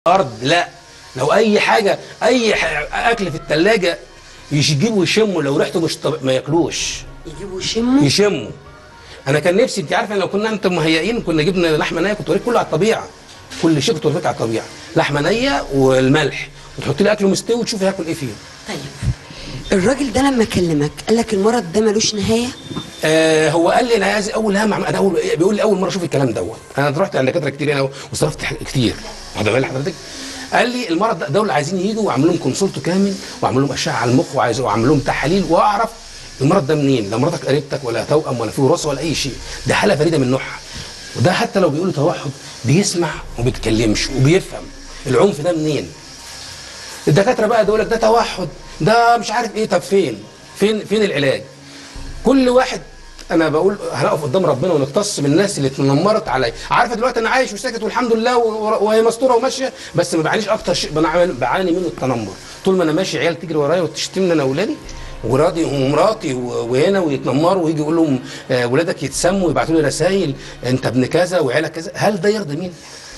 ارض لا لو اي حاجه اي ح- اكل في الثلاجه يجيبوا يشموا لو ريحته مش طب... ما ياكلوش يجيبوا يشموا يشموا انا كان نفسي انت عارفه لو كنا انت مهيئين كنا جبنا لحمه نيه كنت اوريك كله على الطبيعه كل شيء كنت اوريك على الطبيعه لحمه نيه والملح وتحط لي اكله مستوي وتشوفي هاكل ايه فيه طيب الراجل ده لما كلمك قال لك المرض ده ملوش نهايه آه هو قال لي انا عايز اول هم انا اول بيقول لي اول مره اشوف الكلام دوت انا رحت عند دكاتره كتير هنا وصرفت ح- كتير واخد بال حضرتك قال لي المرض ده دول عايزين يجوا واعمل لهم كونسولت كامل واعمل لهم اشعه على المخ وعايز واعمل لهم تحاليل واعرف المرض ده منين لا مراتك قريبتك ولا توأم ولا في وراثه ولا اي شيء ده حاله فريده من نوعها وده حتى لو بيقول توحد بيسمع وما بيتكلمش وبيفهم العنف ده منين الدكاتره بقى يقول لك ده توحد ده مش عارف ايه طب فين فين فين العلاج كل واحد انا بقول هنقف قدام ربنا ونقتص من الناس اللي اتنمرت عليا عارفه دلوقتي انا عايش وساكت والحمد لله و- وهي مستوره وماشيه بس ما بعانيش اكتر شيء بعاني بعاني منه التنمر طول ما انا ماشي عيال تجري ورايا وتشتمني انا واولادي وراضي ومراتي و- وهنا ويتنمروا ويجي يقول لهم آه، ولادك يتسموا ويبعتوا لي رسائل انت ابن كذا وعيالك كذا هل ده يرضي مين؟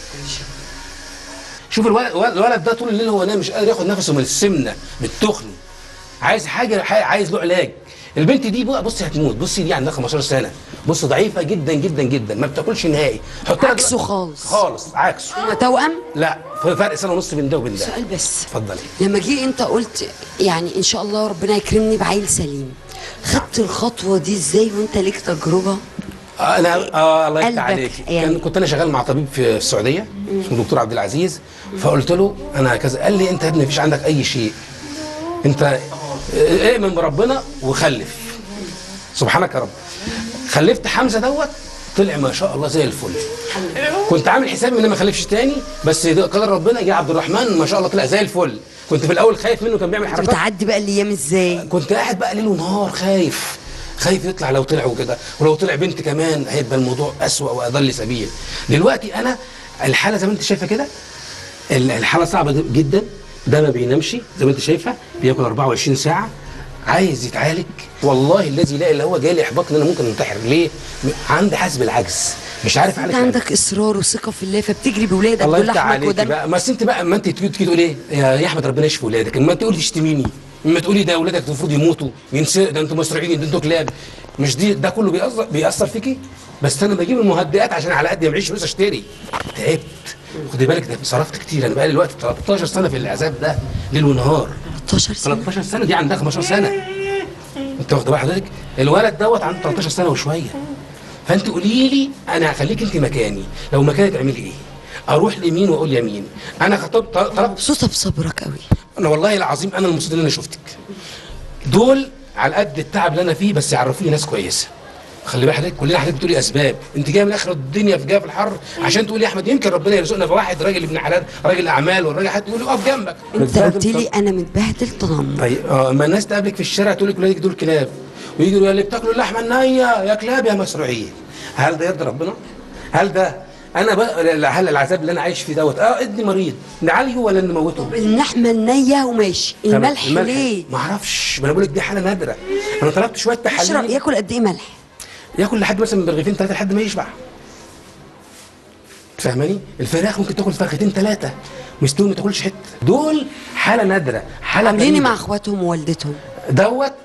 شوف الولد, الولد ده طول الليل هو نايم مش قادر ياخد نفسه من السمنه من التخن عايز حاجه حاجة- عايز له علاج البنت دي بقى بصي هتموت بصي دي عندها 15 سنه بص ضعيفه جدا جدا جدا ما بتاكلش نهائي حط لها عكسه دلوقتي- خالص. خالص عكسه هما توأم لا في فرق سنه ونص بين ده وبين ده سؤال بس اتفضلي لما جه انت قلت يعني ان شاء الله ربنا يكرمني بعيل سليم خدت الخطوه دي ازاي وانت ليك تجربه آه، انا اه الله قلبك يفتح عليك يعني. كان كنت انا شغال مع طبيب في السعوديه اسمه دكتور عبد العزيز فقلت له انا كذا قال لي انت يا ابني مفيش عندك اي شيء انت اؤمن بربنا وخلف سبحانك يا رب خلفت حمزه دوت طلع ما شاء الله زي الفل كنت عامل حسابي ان أنا ما اخلفش تاني بس ده قدر ربنا جه عبد الرحمن ما شاء الله طلع زي الفل كنت في الاول خايف منه كان بيعمل انت حركات بتعدي بقى الايام ازاي كنت قاعد بقى ليل ونهار خايف خايف يطلع لو طلع وكده ولو طلع بنت كمان هيبقى الموضوع أسوأ وأضل سبيل دلوقتي أنا الحالة زي ما أنت شايفة كده ال- الحالة صعبة جدا ده ما بينامش زي ما أنت شايفة بياكل 24 ساعة عايز يتعالج والله الذي لا الا هو جالي احباط ان انا ممكن انتحر ليه؟ م- عندي حاسس بالعجز مش عارف انت اعالج عندك اصرار وثقه في الله فبتجري بولادك الله يفتح ولحمك عليك ودمك بقى بس انت بقى ما انت تيجي تيجي تقول ايه يا يا احمد ربنا يشفي ولادك اما تقول تشتميني اما تقولي ده اولادك المفروض يموتوا ينسوا ده انتوا مسرعين ده انتوا كلاب مش دي ده كله بيأثر بيأثر فيكي بس انا بجيب المهدئات عشان على قد ما معيش فلوس اشتري تعبت خدي بالك ده صرفت كتير انا بقى لي دلوقتي 13 سنه في العذاب ده ليل ونهار 13 سنه 13 سنه دي عندها 15 سنه انت واخد بال حضرتك الولد دوت عنده 13 سنه وشويه فانت قولي لي انا هخليك انت مكاني لو مكاني تعملي ايه اروح لمين واقول يمين انا خطبت طلبت مبسوطه بصبرك قوي انا والله العظيم انا المبسوط ان انا شفتك دول على قد التعب اللي انا فيه بس يعرفوني ناس كويسه خلي بالك حضرتك كلنا حضرتك بتقولي اسباب انت جايه من اخر الدنيا في جايه في الحر عشان تقولي يا احمد يمكن ربنا يرزقنا بواحد راجل ابن حلال راجل اعمال والراجل حد يقول لي اقف جنبك انت قلت لي انا متبهدل تنمر طيب اه اما الناس تقابلك في الشارع تقول لك ولادك دول كلاب ويجي يقولوا اللي بتاكلوا اللحمه النيه يا كلاب يا مسروعين هل ده يرضي ربنا؟ هل ده انا بقى هل العذاب اللي انا عايش فيه دوت اه ادني مريض نعالجه ولا نموته؟ اللحمه النيه وماشي الملح ليه ما اعرفش ما انا بقول لك دي حاله نادره انا طلبت شويه يشرب تحاليل ياكل قد ايه ملح ياكل لحد مثلا من رغيفين ثلاثه لحد ما يشبع فاهماني؟ الفراخ ممكن تاكل فرختين ثلاثه مستوي ما تاكلش حته دول حاله نادره حاله عاملين إيه غريبة. مع اخواتهم ووالدتهم دوت